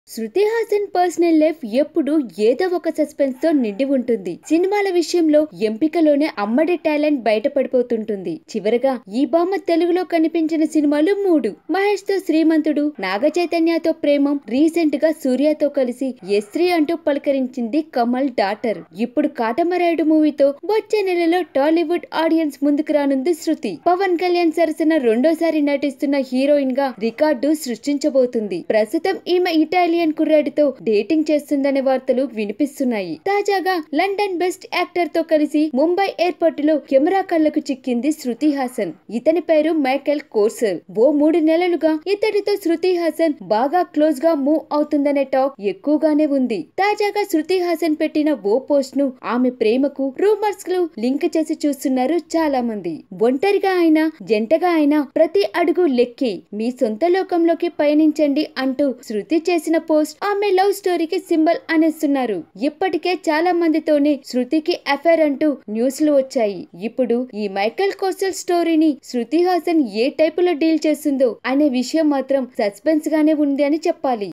శృతి Haasan personal life ఎప్పుడు ఏదో ఒక సస్పెన్స్ తో నిండి ఉంటుంది సినిమాల విషయంలో ఎంపికలోనే అమ్మడి టాలెంట్ బయటపడిపోతుంటుంది చివరగా ఈ బామ్మ తెలుగులో కనిపించిన సినిమాలు మూడు మహేష్ తో శ్రీమంతుడు నాగ చైతన్యతో ప్రేమం రీసెంట్ గా సూర్యతో కలిసి ఎస్త్రీ అంటూ పలకరించింది కమల్ డాటర్ ఇప్పుడు కాటమరాయుడు మూవీతో వచ్చే నెలలో టాలీవుడ్ ఆడియన్స్ ముందుకు రానుంది శృతి పవన్ కళ్యాణ్ సరసన రెండోసారి నటిస్తున్న హీరోయిన్ గా రికార్డు సృష్టించబోతుంది ప్రస్తుతం ఈమె ఇటాలియన్ కుర్రాడితో డేటింగ్ చేస్తుందనే వార్తలు వినిపిస్తున్నాయి తాజాగా లండన్ బెస్ట్ యాక్టర్ తో కలిసి ముంబై ఎయిర్పోర్ట్ లో కెమెరా కళ్లకు చిక్కింది శృతి హాసన్ ఇతని పేరు మైకెల్ కోర్సల్ ఓ మూడు నెలలుగా ఇతడితో శృతి హాసన్ బాగా క్లోజ్ గా మూవ్ అవుతుందనే టాక్ ఎక్కువగానే ఉంది తాజాగా శృతి హాసన్ పెట్టిన ఓ పోస్ట్ ను ఆమె ప్రేమకు రూమర్స్ లు లింక్ చేసి చూస్తున్నారు చాలా మంది ఒంటరిగా అయినా జంటగా అయినా ప్రతి అడుగు లెక్కి మీ సొంత లోకంలోకి పయనించండి అంటూ శృతి చేసిన పోస్ట్ ఆమె లవ్ స్టోరీకి సింబల్ అనేస్తున్నారు ఇప్పటికే చాలా మందితోనే శృతికి అఫైర్ అంటూ న్యూస్లు వచ్చాయి ఇప్పుడు ఈ మైకేల్ కోస్టల్ స్టోరీని శృతి హాసన్ ఏ టైపులో డీల్ చేస్తుందో అనే విషయం మాత్రం సస్పెన్స్ గానే ఉంది అని చెప్పాలి